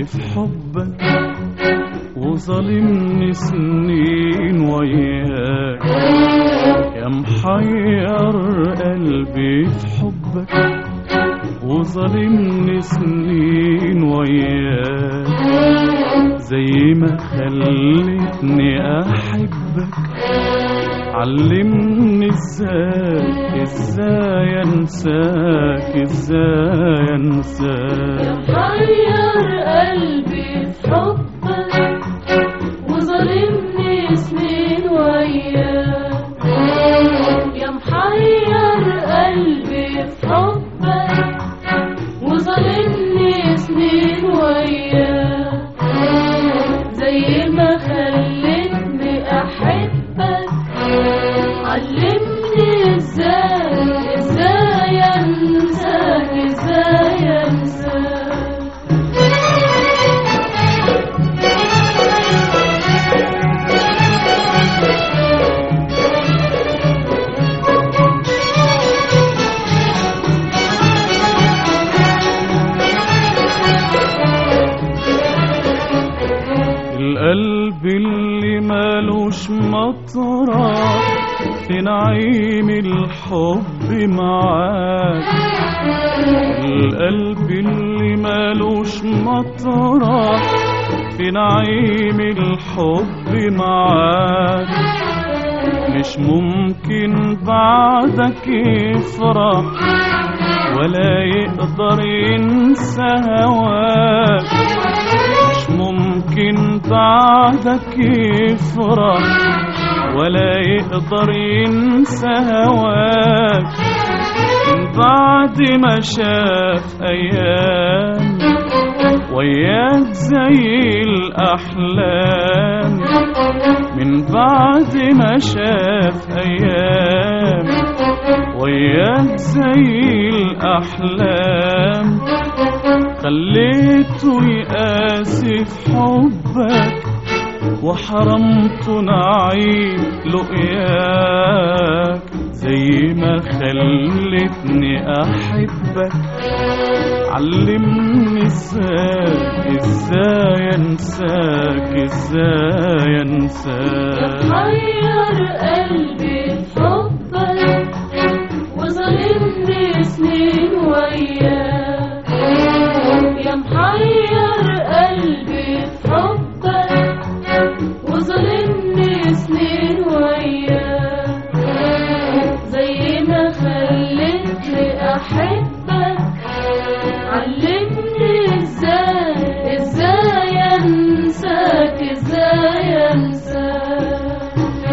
قلبي في حبك وظالمني سنين وياك يا محير قلبي في حبك وظالمني سنين وياك زي ما خلتني احبك علمني ازاي ازاي انساك ازاي انساك حير قلبي في حبك وظالمني سنين وياك يا محير قلبي في حبك وظالمني سنين وياك زي ما خلتني احبك علمني ازاي ازاي انساك ازاي انساك القلب اللي مالوش مطرح في نعيم الحب معاك القلب اللي مالوش مطرح في نعيم الحب معاك مش ممكن بعدك يفرح ولا يقدر ينسى هواك مش ممكن بعدك يفرح ولا يقدر ينسى هواك من بعد ما شاف أيام وياك زي الأحلام من بعد ما شاف أيام وياك زي الأحلام خليته يقاسي في حبك وحرمته نعيم لقياك زي ما خلتني أحبك علمني ازاي ازاي انساك ازاي انساك حير قلبي في حبك وظالمني سنين وياك يا محير قلبي في حبك وظالمني سنين وياك زي ما خلتني احبك علمني ازاي ازاي انساك ازاي انساك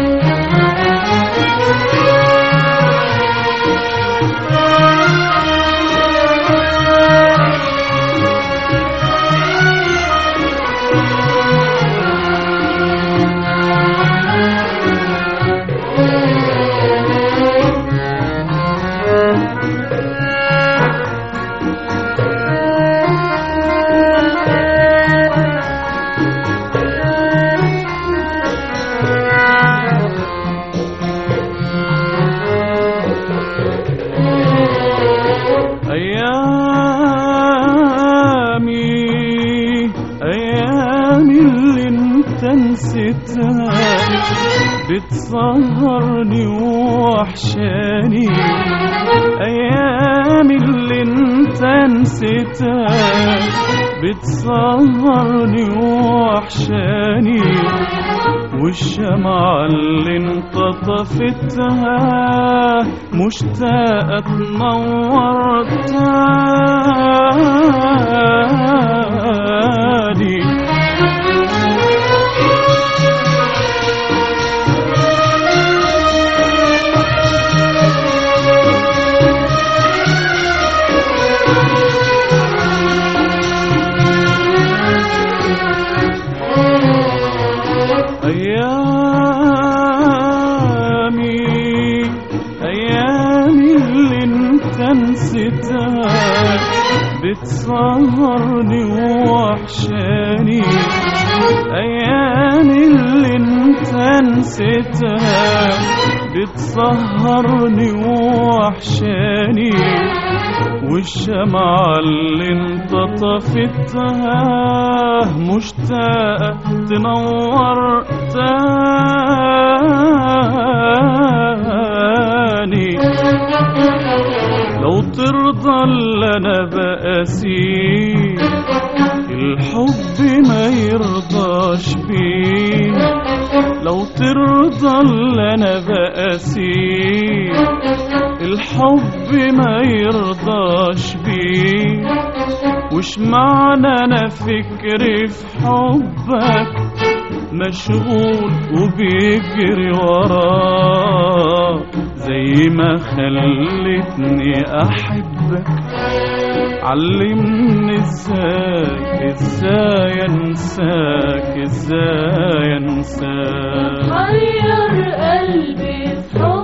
أيامي أيامي اللي انت نسيتها بتسهرني وحشاني أيامي اللي انت نسيتها بتسهرني وحشاني والشمعة اللي انت طفتها مشتاقة تنور تاني أيامي أيامي اللي انت نسيتها بتسهرني وحشاني أيامي اللي انت نسيتها بتسهرني وحشاني والشمعة اللي انت طفتها مشتاقة تنور تاني لو ترضى اللي انا بقاسيه الحب ما يرضاش بيه لو ترضى اللي انا بقاسيه الحب ما يرضاش بيه وش معنى انا فكري في حبك مشغول وبيجري وراك زي ما خلتني احبك علمني ازاي ازاي انساك ازاي انساك حير قلبي في